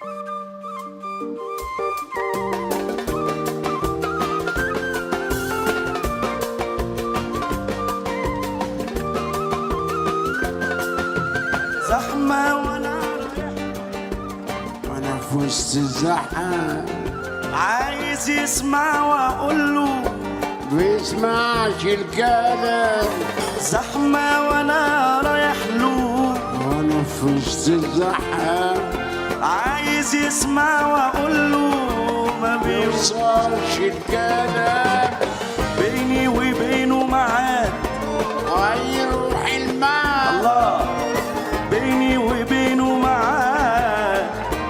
زحمة وانا رايح وانا في وسط الزحام عايز يسمع واقول له بيسمعش الكلام زحمة وانا رايح له وانا في وسط الزحام عايز يسمع واقول له ما بيوصل بيوصلش الكلام بيني وبينه معاد ويروح الماء الله بيني وبينه معاد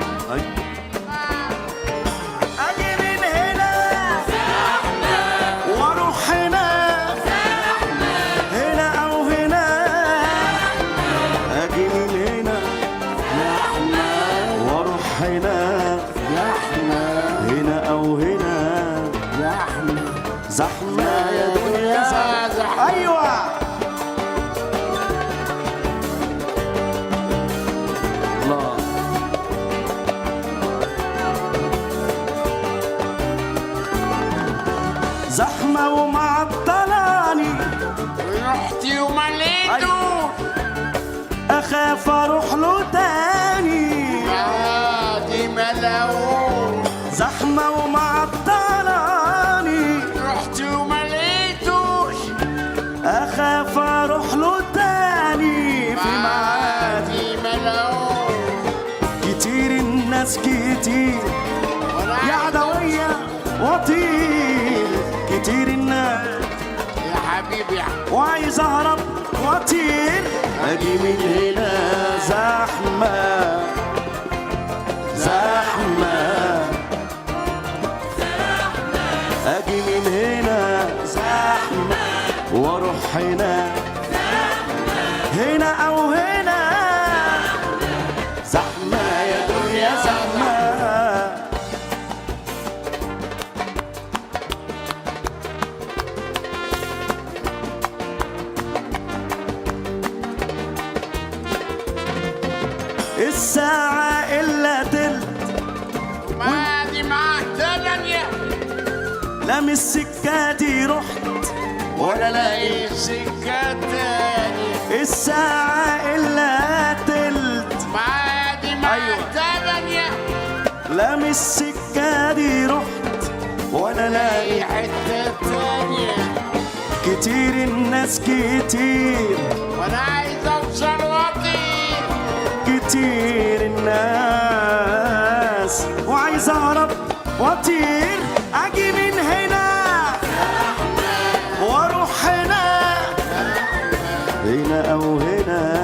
اجي من هنا واروح هنا هنا او هنا اجي من هنا واروح هنا زحمة هنا او هنا زحمة زحمة يا دنيا زحمة ايوه الله زحمة ومعطلاني رحت ومليته أخاف أروح له تاني عادي ملعون زحمة ومعطلاني رحت ومليتوش أخاف أروح له تاني في معاد عادي ملعون كتير الناس كتير وانا يا عدوية وطير كتير الناس يا حبيبي وعايز أهرب وأطير أجي من هنا زحمة زحمة أجي من هنا زحمة وأروح هنا هنا أو هنا زحمة يا دنيا زحمة الساعة إلا تلت ما دي معاه تمانية لا من السكة دي رحت ولا لاقي سكة تاني الساعة إلا تلت ما دي معاه أيوة. تمانية لا من السكة دي رحت ولا لاقي لاقي حتة تانية كتير الناس كتير وانا عايز اوصل واطير كتير الناس وعايز اهرب واطير اجي من هنا واروح هنا هنا او هنا